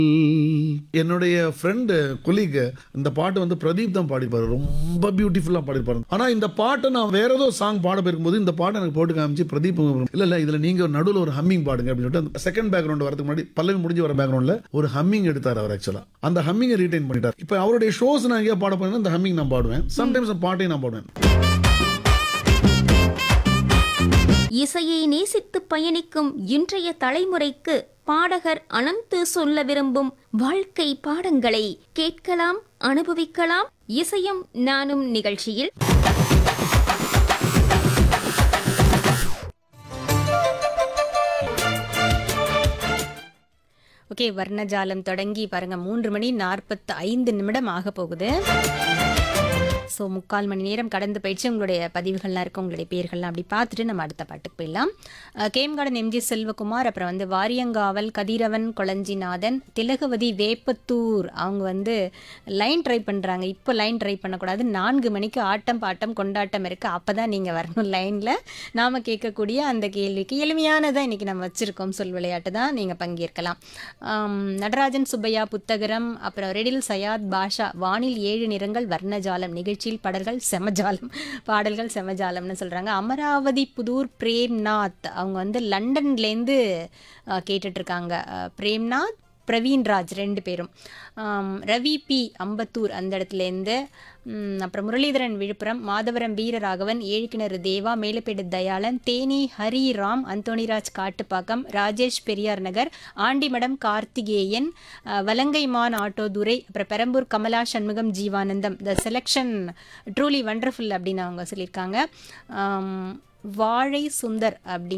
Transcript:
என்னுடைய friend colleague இந்த பாட்டு வந்து பிரதீப் தான் பாடிப்பாரு ரொம்ப பியூட்டிஃபுல்லா பாடிப்பாரு ஆனா இந்த பாட்டை நான் வேற ஏதோ சாங் பாட போயிருக்கும்போது இந்த பாட்டை எனக்கு போட்டு காமிச்சு பிரதீப் இல்ல இல்ல இதுல நீங்க நடுவில் ஒரு ஹம்மிங் பாடுங்க அப்படின்னு சொல்லிட்டு செகண்ட் பேக்ரவுண்ட் வரதுக்கு முன்னாடி பல்லவி முடிஞ்சு வர பேக்ரவுண்ட்ல ஒரு ஹம்மிங் எடுத்தார் அவர் ஆக்சுவலா அந்த ஹம்மிங்கை ரீடைன் பண்ணிட்டார் இப்போ அவருடைய ஷோஸ் நான் எங்கேயா பாட போனேன்னா இந்த ஹம்மிங் நான் பாடுவேன் சம்டைம்ஸ் பாட்டையும் நான் பாடுவேன் இசையை நேசித்து பயணிக்கும் இன்றைய தலைமுறைக்கு பாடகர் அனந்து சொல்ல விரும்பும் வாழ்க்கை பாடங்களை கேட்கலாம் அனுபவிக்கலாம் இசையும் நானும் நிகழ்ச்சியில் ஓகே வர்ணஜாலம் தொடங்கி பாருங்க மூன்று மணி நாற்பத்து ஐந்து நிமிடம் ஆக போகுது ஸோ முக்கால் மணி நேரம் கடந்து போயிடுச்சு உங்களுடைய பதிவுகள்லாம் இருக்கு உங்களுடைய பேர்கள்லாம் அப்படி பார்த்துட்டு நம்ம அடுத்த பாட்டுக்கு போயிடலாம் அஹ், கேம்கார்டன் எம்ஜி செல்வகுமார் அப்புறம் வந்து வாரியங்காவல் கதிரவன் கொளஞ்சிநாதன் திலகவதி வேப்பத்தூர் அவங்க வந்து லைன் ட்ரை பண்ணுறாங்க இப்போ லைன் ட்ரை பண்ணக்கூடாது நான்கு மணிக்கு ஆட்டம் பாட்டம் கொண்டாட்டம் இருக்குது அப்போ தான் நீங்கள் வரணும் லைனில் நாம் கேட்கக்கூடிய அந்த கேள்விக்கு எளிமையானதாக இன்றைக்கி நம்ம வச்சுருக்கோம் சொல் விளையாட்டு தான் நீங்கள் பங்கேற்கலாம் ஆம், நடராஜன் சுப்பையா புத்தகரம் அப்புறம் ரெடில் சயாத் பாஷா வானில் ஏழு நிறங்கள் வர்ணஜாலம் நிகழ்ச்சியில் பாடல்கள் செமஜாலம் பாடல்கள் செமஜாலம்னு சொல்கிறாங்க அமராவதி புதூர் பிரேம்நாத் அவங்க வந்து லண்டன்லேருந்து கேட்டுட்ருக்காங்க பிரேம்நாத் பிரவீன்ராஜ் ரெண்டு பேரும் ஆம், ரவி பி அம்பத்தூர் அந்த இடத்துலேருந்து ம், அப்புறம் முரளிதரன் விழுப்புரம் மாதவரம் வீரராகவன் ஏழுக்கிணறு தேவா மேலப்பேடு தயாளன் தேனி ஹரிராம் அந்தோணிராஜ் காட்டுப்பாக்கம் ராஜேஷ் பெரியார் நகர் ஆண்டிமடம் கார்த்திகேயன் அஹ், வலங்கைமான் ஆட்டோதுரை அப்புறம் Perambur Kamala Shanmugam Jeevanandham the selection truly wonderful அப்படின்னு அவங்க சொல்லியிருக்காங்க ஆம், வாழை சுந்தர் அப்படிங்க